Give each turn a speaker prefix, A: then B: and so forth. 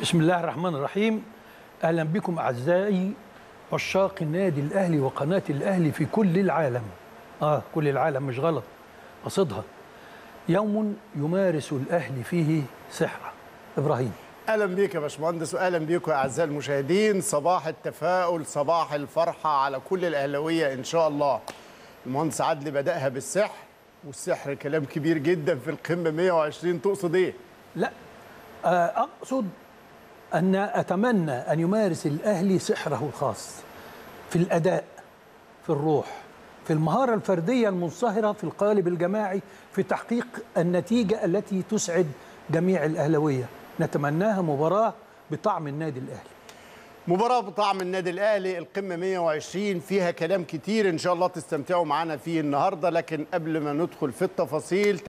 A: بسم الله الرحمن الرحيم اهلا بكم اعزائي عشاق النادي الاهلي وقناه الاهلي في كل العالم اه كل العالم مش غلط قصدها يوم يمارس الاهلي فيه سحره ابراهيم
B: اهلا بيك يا باشمهندس واهلا بيكم يا اعزائي المشاهدين صباح التفاؤل صباح الفرحه على كل الاهلاويه ان شاء الله المهندس عدلي بداها بالسحر والسحر كلام كبير جدا في القمه 120 تقصد ايه
A: لا آه، اقصد ان اتمنى ان يمارس الاهلي سحره الخاص في الاداء في الروح في المهاره الفرديه المنصهره في القالب الجماعي في تحقيق النتيجه التي تسعد جميع الاهلاويه نتمناها مباراه بطعم النادي الاهلي
B: مباراة بطعم النادي الأهلي القمة 120 فيها كلام كتير إن شاء الله تستمتعوا معنا فيه النهاردة لكن قبل ما ندخل في التفاصيل